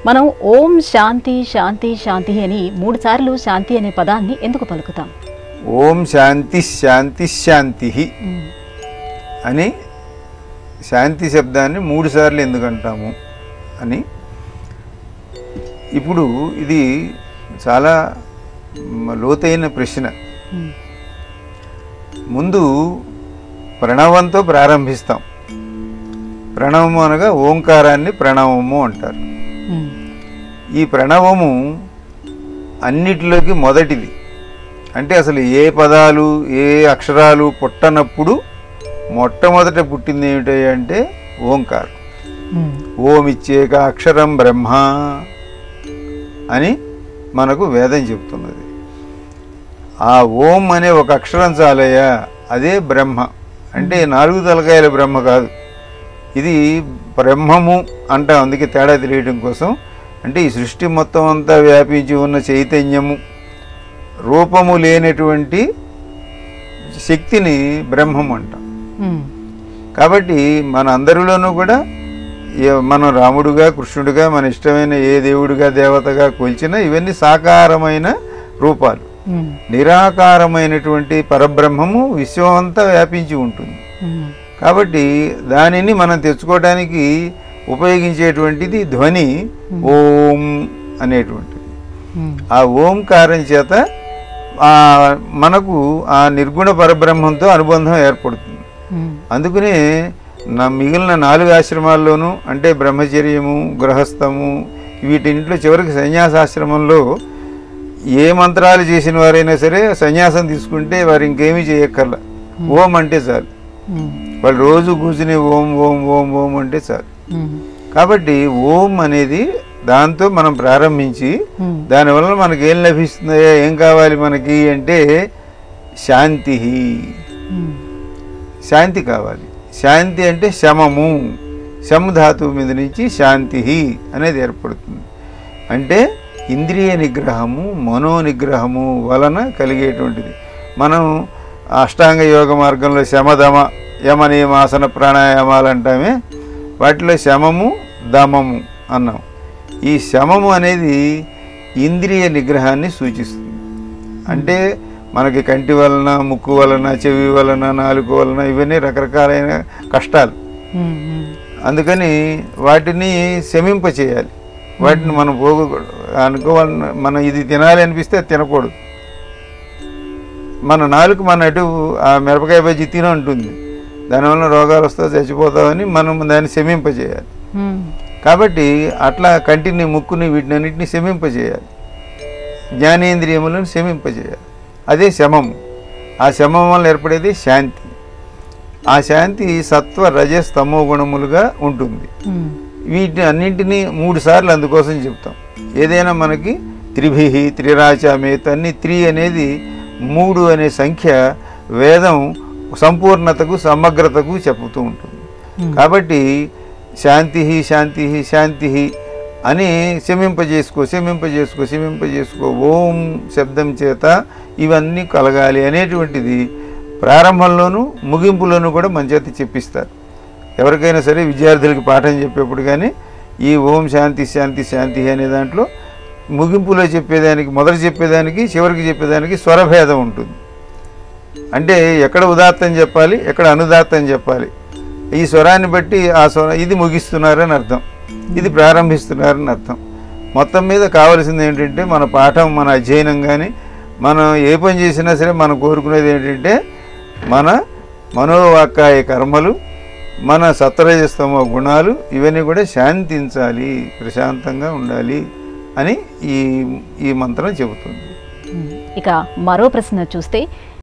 మనం ఓం శాంతి శాంతి శాంతి అని మూడు సార్లు శాంతి అనే పదాన్ని ఎందుకు పలుకుతాం ఓం శాంతి శాంతి శాంతి ఉమ్, అని శాంతి శబ్దాన్ని మూడు సార్లు ఎందుకు అంటాము అని ఇప్పుడు ఇది చాలా మ- లోతైన ప్రశ్న ఉమ్, ముందు ప్రణవంతో ప్రారంభిస్తాం ప్రణవము అనగా ఓంకారాన్ని ప్రణవము అంటారు ఉమ్, ఈ ప్రణవము అన్నిటిలోకి మొదటిది అంటే అసలు ఏ పదాలు ఏ అక్షరాలు పుట్టనప్పుడు మొట్టమొదట పుట్టింది ఏమిటి అంటే ఓంకారం ఉమ్, ఓమిచ్చేక అక్షరం బ్రహ్మ అని మనకు వేదం చెప్తున్నది ఆ ఓం అనే ఒక అక్షరం చాలయ్యా అదే బ్రహ్మ అంటే నాలుగు తలకాయల బ్రహ్మ కాదు ఇది బ్రహ్మము అంటాం అందుకే తేడా తెలియడం కోసం అంటే ఈ సృష్టి మొత్తం అంతా వ్యాపించి ఉన్న చైతన్యము రూపము లేనటువంటి శక్తిని బ్రహ్మం అంటాం ఉమ్, కాబట్టి మన అందరిలోనూ కూడా ఏ- మనం రాముడుగా కృష్ణుడిగా మన ఇష్టమైన ఏ దేవుడిగా దేవతగా కొలిచినా ఇవన్నీ సాకారమైన రూపాలు ఉమ్, నిరాకారమైనటువంటి పరబ్రహ్మము విశ్వం అంతా వ్యాపించి ఉంటుంది ఉమ్, కాబట్టి దానిని మనం తెచ్చుకోవడానికి ఉపయోగించేటువంటిది ధ్వని ఓం అనేటువంటిది ఉమ్, ఆ ఓంకారం చేత ఆ మనకు ఆ నిర్గుణ పరబ్రహ్మంతో అనుబంధం ఏర్పడుతుంది ఉమ్, అందుకనే నా మిగిలిన నాలుగు ఆశ్రమాల్లోనూ అంటే బ్రహ్మచర్యము గృహస్థము వీటింట్లో చివరికి సన్యాసాశ్రమంలో ఏ మంత్రాలు చేసిన వారైనా సరే సన్యాసం తీసుకుంటే వారు ఇంకేమీ చేయక్కర్ల ఓం అంటే చాలు ఉమ్, వాళ్ళు రోజు కూర్చుని ఓం ఓం ఓం ఓం అంటే చాలు ఉమ్, కాబట్టి ఓం అనేది దాంతో మనం ప్రారంభించి ఉమ్, దానివల్ల మనకి ఏం లభిస్తుందయ్యా ఏం కావాలి మనకి అంటే శాంతి ఉమ్, శాంతి కావాలి శాంతి అంటే శమము శమ ధాతువు మీద నుంచి శాంతి అనేది ఏర్పడుతుంది అంటే ఇంద్రియ నిగ్రహము మనో నిగ్రహము వలన కలిగేటువంటిది మనం అష్టాంగ యోగ మార్గంలో శమదమ యమ నియమాసన ప్రాణాయామాలు అంటామే వాటిలో శమము దమము అన్నాం ఈ శమము అనేది ఇంద్రియ నిగ్రహాన్ని సూచిస్తుంది అంటే మనకి కంటి వలన ముక్కు వలన చెవి వలన నాలుగు వలన ఇవన్నీ రకరకాలైన కష్టాలు ఉమ్, ఉమ్, అందుకని వాటిని శమింప చేయాలి వాటిని మనం పోగకూడదు అనుకోవాలి మనం ఇది తినాలి అనిపిస్తే అది తినకూడదు మన నాలుగు మన అటు ఆ మిరపకాయ బజ్జి తిన ఉంటుంది దానివల్ల రోగాలు వస్తాయి చచ్చిపోతామని మనం దాన్ని శమింపజేయాలి ఉమ్, కాబట్టి అట్లా కంటిని ముక్కుని వీటిని అన్నింటినీ శమింపజేయాలి జ్ఞానేంద్రియములను శమింపజేయాలి అదే శమము ఆ శమం వల్ల ఏర్పడేది శాంతి ఆ శాంతి సత్వ రజస్ తమో గుణములుగా ఉంటుంది ఉమ్, వీటిని అన్నింటినీ మూడు సార్లు అందుకోసం చెప్తాం ఏదైనా మనకి త్రిభి త్రిరాచామేత్ అన్ని త్రి అనేది మూడు అనే సంఖ్య వేదం సంపూర్ణతకు సమగ్రతకు చెప్పుతూ ఉంటుంది ఉమ్, కాబట్టి శాంతి శాంతి శాంతి అని శమింపజేసుకో శమింపజేసుకో శమింపజేసుకో ఓం శబ్దం చేత ఇవన్నీ కలగాలి అనేటువంటిది ప్రారంభంలోనూ ముగింపులోనూ కూడా మన చేత చెప్పిస్తారు ఎవరికైనా సరే విద్యార్థులకి పాఠం చెప్పేప్పుడు కానీ ఈ ఓం శాంతి శాంతి శాంతి అనే దాంట్లో ముగింపులో చెప్పేదానికి మొదట చెప్పేదానికి చివరికి చెప్పేదానికి స్వరభేదం ఉంటుంది అంటే ఎక్కడ ఉదాత్తం చెప్పాలి ఎక్కడ అనుదాత్తం చెప్పాలి ఈ స్వరాన్ని బట్టి ఆ స్వర ఇది ముగిస్తున్నారని అర్థం ఇది ప్రారంభిస్తున్నారని అర్థం మొత్తం మీద కావలసింది ఏంటంటే మన పాఠం మన అధ్యయనం కానీ మనం ఏ పని చేసినా సరే మనం కోరుకునేది ఏంటంటే మన మనోవాకాయ కర్మలు మన సత్రజస్తమ గుణాలు ఇవన్నీ కూడా శాంతించాలి ప్రశాంతంగా ఉండాలి అని ఈ ఈ మంత్రం చెబుతుంది ఉమ్. ఇక మరో ప్రశ్న చూస్తే